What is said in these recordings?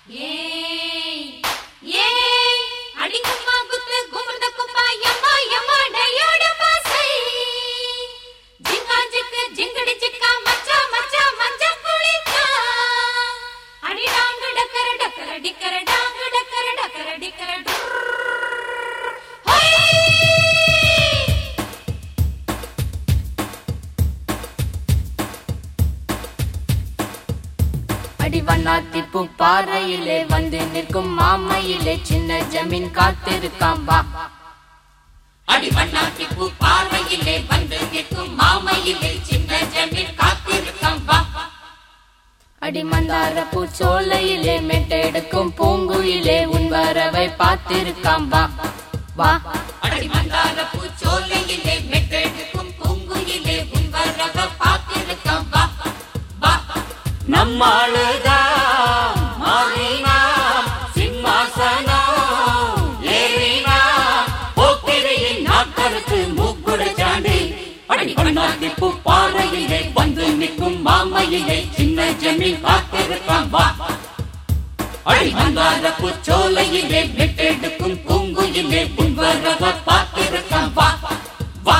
ஏய் ஏய் அடிக்குமா குத்து குமுர்த குப்பா யம்மா யம்மா டயோட பாசை ஜிங்கா ஜிக்கு ஜிங்கடி ஜிக்கா மச்சா மச்சா மச்சா குளிக்கா அடி டாங்கு டக்கர டக்கர டிக்கர டாங்கு டக்கர டக்கர டிக்கர ஹோய் அடிவண்ணாத்திப்பு பாறையிலே வந்து நிற்கும் மாமையிலே சின்ன ஜமீன் காத்திருக்காம் வா அடி வண்ணாட்டிப்பு பார்வையிலே வந்து நிற்கும் மாமையிலே சின்ன ஜமீன் காத்திருக்கம் வா அடி மந்தார பூச்சோலையிலே மெட்டெடுக்கும் பூங்குயிலே உன் வரவை பார்த்திருக்காம் வா வா அடி மந்தார பூச்சோலையிலே மெட்டெடுக்கும் பூங்குயிலே உன் வரவ பார்த்திருக்கம் வா வா நம்மாளுதான் மாறினாம் சிம்மாசனம் ஏறினாம் போக்கிரியின் நாக்கருக்கு மூக்குட சாண்டி அடி வண்ணாட்டிப்பு பாறையிலே வந்து நிற்கும் மாமையிலே சின்ன ஜமீன் காத்திருக்கம் வா அடி மந்தார பூச்சோலையிலே மெட்டெடுக்கும் பூங்குயிலே உன் வரவ பார்த்திருக்கம் வா வா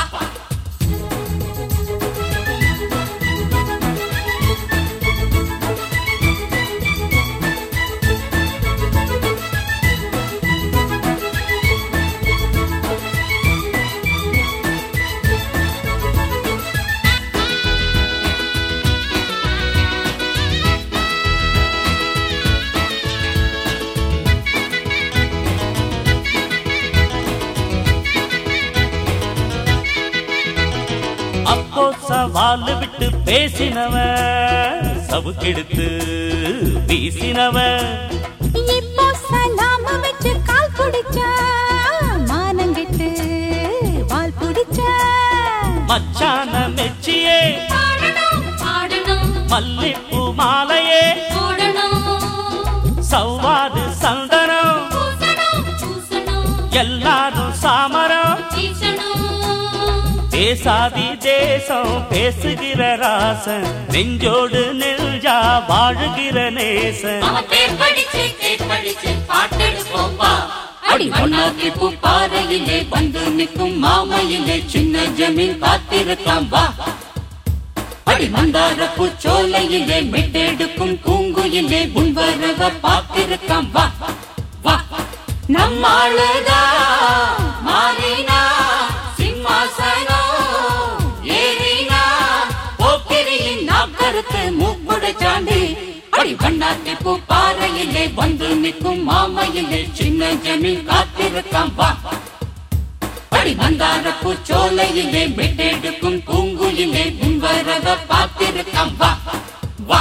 அப்போ சவால் விட்டு பேசினவன் சவுக்கெடுத்து வீசினவன் இப்போ சலாம வச்சு கால் புடிச்ச மானங்கிட்டு வால் புடிச்ச மச்சான மெச்சியே பாடணும் பாடணும் மல்லிப்பூ மாலையே போடணும் சவ்வாது சந்தனம் பூசணும் பூசணும் எல்லாரும் சாமரம் வீசணும் பேசாதி தேசம் பேசுகிற ராசன் நெஞ்சோடு நெஞ்சா வாழுகிற நேசன் அவன் பேர் படிச்சு பேர் படிச்சு பாட்டெடுப்போம் வா அடி வண்ணாத்தி பூ பாறையிலே வந்து நிற்கும் மாமையிலே சின்ன ஜமீன் காத்திருக்காம் வா அடி மந்தார பூச்சோலையிலே மெட்டெடுக்கும் பூங்குயிலே உன் வரவ பார்த்திருக்காம் வா வா நம்மாளுதா மாறினா சிம்மாசனம் ஏறினா போக்கிரியின் நாக்கருத்து மூக்குட சாண்டி அடி வண்ணாத்தி பூ பாறையிலே வந்து நிற்கும் மாமையிலே சின்ன ஜமீன் காத்திருக்காம் வா அடி மந்தார பூச்சோலையிலே மெட்டெடுக்கும் பூங்குயிலே உன் வரவ பார்த்திருக்காம் வா வா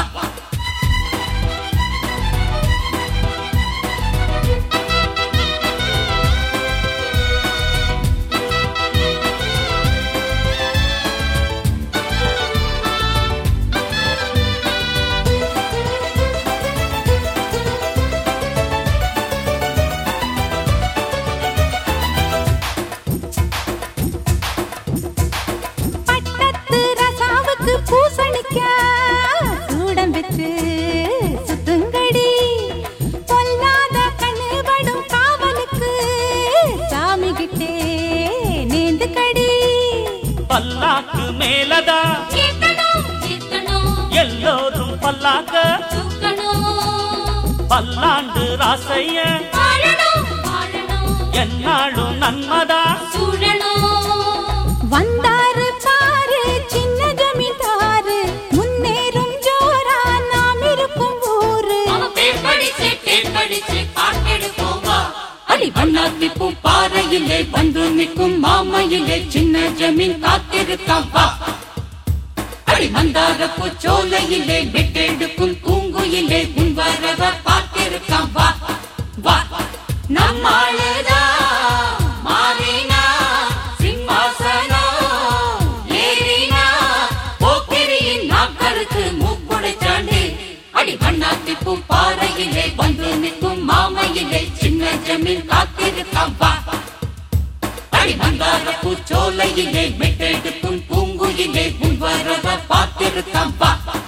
பட்டத்து ரசாவுக்கு பூசணிக்க சூடம் வச்சு சுத்துங்கடி பொல்லாத கண்ணு படும் காவலுக்கு சாமி கிட்டே நேந்து கடி பல்லாக்கு மேலதா கேட்கணும் கேட்கணும் எல்லோரும் பல்லாக்க தூக்கணும் பல்லாண்டு ராசைய வாழணும் வாழணும் என்னாலும் நன்மதா சூழணும் வந்தாரு பாரு சின்ன ஜமீன்தாரு முன்னேறும் ஜோரா நாம் இருக்கும் ஊரு அவன் பேர் படிச்சு பேர் படிச்சு பாட்டெடுப்போம் வா அடி வண்ணாத்தி பூ பாறையிலே வந்து நிற்கும் மாமையிலே சின்ன ஜமீன் காத்திருக்காம் வா அடி மந்தார பூச்சோலையிலே மெட்டெடுக்கும் பூங்குயிலே உன் வரவ பார்த்திருக்காம் வா வா நம்மாளுதா மாறினா சிம்மாசனம் ஏறினா போக்கிரியின் நாக்கருக்கு மூக்குடை சாண்டி அடி வண்ணாத்தி பூ பாறையிலே வந்து நிற்கும் மாமையிலே சின்ன ஜமீன் காத்திருக்காம் வா அடி வந்தார பூச்சோலையிலே மெட்டெடுக்கும் பூங்குயிலே உன் வரவ பார்த்திருக்காம் வா